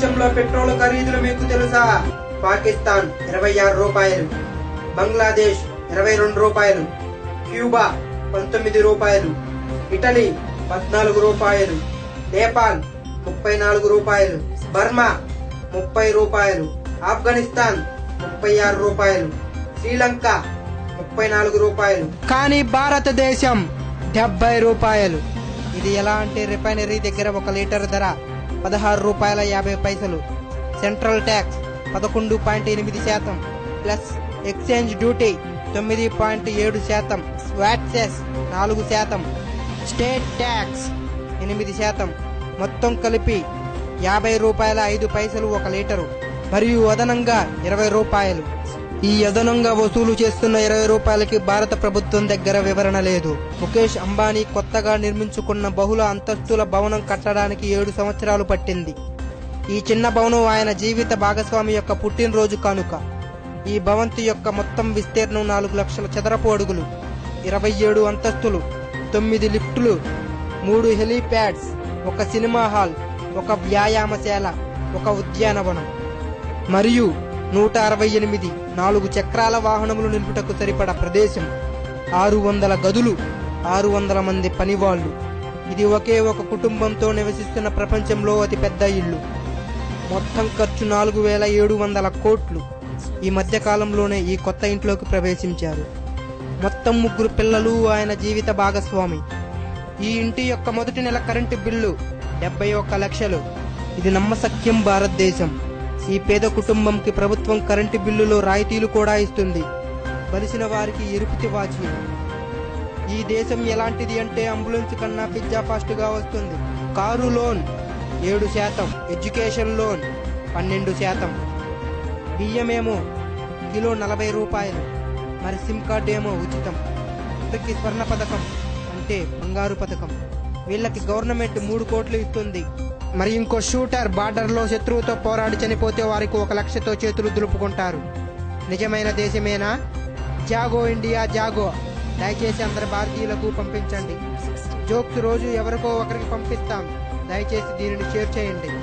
ప్రపంచంలో పెట్రోల్ ఖరీదులు మీకు తెలుసా పాకిస్తాన్ ఇరవై ఆరు రూపాయలు బంగ్లాదేశ్ ఇరవై రెండు రూపాయలు క్యూబా పంతొమ్మిది రూపాయలు ఇటలీ పద్నాలుగు రూపాయలు నేపాల్ ముప్పై నాలుగు రూపాయలు బర్మా ముప్పై రూపాయలు ఆఫ్ఘనిస్తాన్ ముప్పై ఆరు రూపాయలు శ్రీలంక ముప్పై నాలుగు రూపాయలు కానీ భారతదేశం డెబ్బై రూపాయలు ఇది ఎలా అంటే రిఫైనరీ దగ్గర ఒక లీటర్ ధర పదహారు రూపాయల యాభై పైసలు సెంట్రల్ ట్యాక్స్ పదకొండు పాయింట్ ఎనిమిది శాతం ప్లస్ ఎక్స్చేంజ్ డ్యూటీ తొమ్మిది పాయింట్ ఏడు శాతం స్వాట్ సెస్ నాలుగు శాతం స్టేట్ ట్యాక్స్ ఎనిమిది శాతం మొత్తం కలిపి యాభై రూపాయల ఐదు పైసలు ఒక లీటరు మరియు అదనంగా ఇరవై రూపాయలు ఈ అదనంగా వసూలు చేస్తున్న ఇరవై రూపాయలకి భారత ప్రభుత్వం దగ్గర వివరణ లేదు ముఖేష్ అంబానీ కొత్తగా నిర్మించుకున్న బహుళ అంతస్తుల భవనం కట్టడానికి ఏడు సంవత్సరాలు పట్టింది ఈ చిన్న భవనం ఆయన జీవిత భాగస్వామి యొక్క పుట్టినరోజు కానుక ఈ భవంతి యొక్క మొత్తం విస్తీర్ణం నాలుగు లక్షల చదరపు అడుగులు ఇరవై ఏడు అంతస్తులు తొమ్మిది లిఫ్టులు మూడు హెలీప్యాడ్స్ ఒక సినిమా హాల్ ఒక వ్యాయామశాల ఒక ఉద్యానవనం మరియు నూట అరవై ఎనిమిది నాలుగు చక్రాల వాహనములు నిలుపుటకు సరిపడ ప్రదేశం ఆరు వందల గదులు ఆరు వందల మంది పనివాళ్లు ఇది ఒకే ఒక కుటుంబంతో నివసిస్తున్న ప్రపంచంలో అతి పెద్ద ఇల్లు మొత్తం ఖర్చు నాలుగు వేల ఏడు వందల కోట్లు ఈ మధ్య కాలంలోనే ఈ కొత్త ఇంట్లోకి ప్రవేశించారు మొత్తం ముగ్గురు పిల్లలు ఆయన జీవిత భాగస్వామి ఈ ఇంటి యొక్క మొదటి నెల కరెంటు బిల్లు డెబ్బై ఒక్క లక్షలు ఇది నమ్మసక్యం భారతదేశం ఈ పేద కుటుంబంకి ప్రభుత్వం కరెంటు బిల్లులో రాయితీలు కూడా ఇస్తుంది బలిసిన వారికి ఎరుపు వాచి ఈ దేశం ఎలాంటిది అంటే అంబులెన్స్ కన్నా పిజ్జా ఫాస్ట్ గా వస్తుంది కారు లోన్ ఏడు శాతం ఎడ్యుకేషన్ లోన్ పన్నెండు శాతం బియ్యమేమో కిలో నలభై రూపాయలు మరి సిమ్ కార్డు ఏమో ఉచితం వీళ్ళకి స్వర్ణ పథకం అంటే బంగారు పథకం వీళ్ళకి గవర్నమెంట్ మూడు కోట్లు ఇస్తుంది మరి ఇంకో షూటర్ బార్డర్ లో శత్రువుతో పోరాడి చనిపోతే వారికి ఒక లక్షతో చేతులు దులుపుకుంటారు నిజమైన దేశమేనా జాగో ఇండియా జాగో దయచేసి అందరి భారతీయులకు పంపించండి జోక్స్ రోజు ఎవరికో ఒకరికి పంపిస్తాం దయచేసి దీనిని షేర్ చేయండి